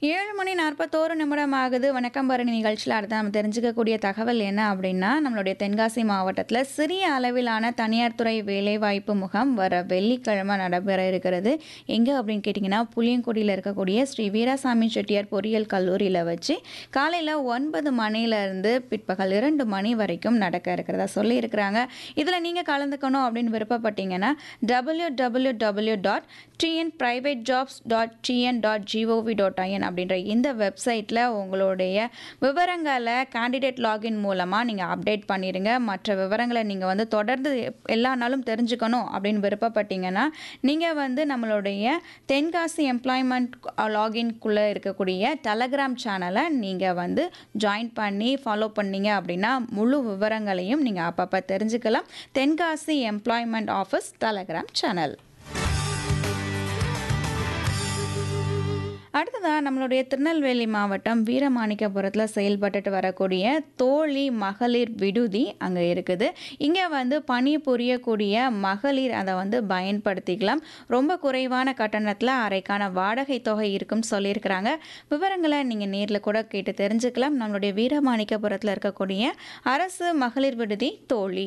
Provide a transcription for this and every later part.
ஏழு மணி நாற்பத்தோரு நிமிடம் ஆகுது வணக்கம் பரணி நிகழ்ச்சியில் அடுத்து நம்ம தெரிஞ்சுக்கக்கூடிய தகவல் என்ன அப்படின்னா நம்மளுடைய தென்காசி மாவட்டத்தில் சிறிய அளவிலான தனியார் துறை வேலைவாய்ப்பு முகாம் வர வெள்ளிக்கிழமை நடைபெற இருக்கிறது எங்கே அப்படின்னு கேட்டிங்கன்னா புளியங்குடியில் இருக்கக்கூடிய ஸ்ரீ வீராசாமி செட்டியார் பொறியியல் கல்லூரியில் வச்சு காலையில் ஒன்பது மணிலேருந்து பிற்பகல் இரண்டு மணி வரைக்கும் நடக்க இருக்கிறதா சொல்லியிருக்கிறாங்க இதில் நீங்கள் கலந்துக்கணும் அப்படின்னு விருப்பப்பட்டீங்கன்னா W W W dot TN private jobs dot TN dot GOV dot IN அப்படின்ற இந்த வெப்சைட்டில் உங்களுடைய விவரங்களை கேண்டிடேட் லாகின் மூலமாக நீங்கள் அப்டேட் பண்ணிடுங்க மற்ற விவரங்களை நீங்கள் வந்து தொடர்ந்து எல்லா நாளும் தெரிஞ்சுக்கணும் அப்படின்னு விருப்பப்பட்டீங்கன்னா நீங்கள் வந்து நம்மளுடைய தென்காசி எம்ப்ளாய்மெண்ட் லாகின்குள்ளே இருக்கக்கூடிய டெலகிராம் சேனலை நீங்கள் வந்து ஜாயின் பண்ணி ஃபாலோ பண்ணீங்க அப்படின்னா முழு விவரங்களையும் நீங்கள் அப்பப்போ தெரிஞ்சுக்கலாம் Tenkasi employment office Telegram channel அடுத்ததாக நம்மளுடைய திருநெல்வேலி மாவட்டம் வீரமாணிக்கபுரத்தில் செயல்பட்டுட்டு வரக்கூடிய தோழி மகளிர் விடுதி அங்கே இருக்குது இங்கே வந்து பணி புரியக்கூடிய மகளிர் அதை வந்து பயன்படுத்திக்கலாம் ரொம்ப குறைவான கட்டணத்தில் அறைக்கான வாடகை தொகை இருக்குன்னு சொல்லியிருக்கிறாங்க விவரங்களை நீங்கள் நேரில் கூட கேட்டு தெரிஞ்சுக்கலாம் நம்மளுடைய வீரமாணிக்கபுரத்தில் இருக்கக்கூடிய அரசு மகளிர் விடுதி தோழி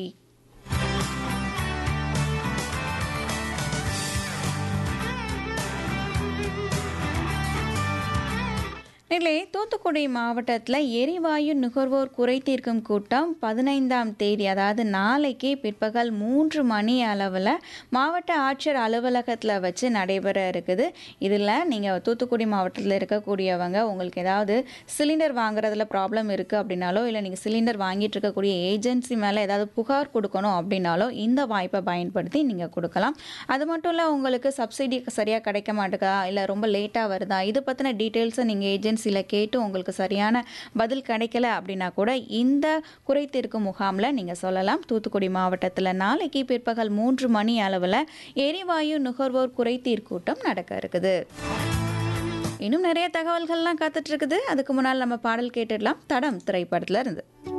நிலை தூத்துக்குடி மாவட்டத்தில் எரிவாயு நுகர்வோர் குறை தீர்க்கும் கூட்டம் பதினைந்தாம் தேதி அதாவது நாளைக்கு பிற்பகல் மூன்று மணி அளவில் மாவட்ட ஆட்சியர் அலுவலகத்தில் வச்சு நடைபெற இருக்குது இதில் நீங்கள் தூத்துக்குடி மாவட்டத்தில் இருக்கக்கூடியவங்க உங்களுக்கு ஏதாவது சிலிண்டர் வாங்குறதுல ப்ராப்ளம் இருக்குது அப்படின்னாலோ இல்லை நீங்கள் சிலிண்டர் வாங்கிட்டு இருக்கக்கூடிய ஏஜென்சி மேலே ஏதாவது புகார் கொடுக்கணும் அப்படின்னாலோ இந்த வாய்ப்பை பயன்படுத்தி நீங்கள் கொடுக்கலாம் அது மட்டும் இல்லை உங்களுக்கு சப்சிடி சரியாக கிடைக்க மாட்டேதா இல்லை ரொம்ப லேட்டாக வருதா இது பற்றின டீட்டெயில்ஸை நீங்கள் ஏஜென்சி ஏஜென்சியில் கேட்டு உங்களுக்கு சரியான பதில் கிடைக்கல அப்படின்னா கூட இந்த குறை தீர்க்கும் முகாமில் நீங்கள் சொல்லலாம் தூத்துக்குடி மாவட்டத்தில் நாளைக்கு பிற்பகல் மூன்று மணி அளவில் எரிவாயு நுகர்வோர் குறை தீர்க்கூட்டம் நடக்க இருக்குது இன்னும் நிறைய தகவல்கள்லாம் காத்துட்டு இருக்குது அதுக்கு முன்னால் நம்ம பாடல் கேட்டுடலாம் தடம் திரைப்படத்துல இருந்து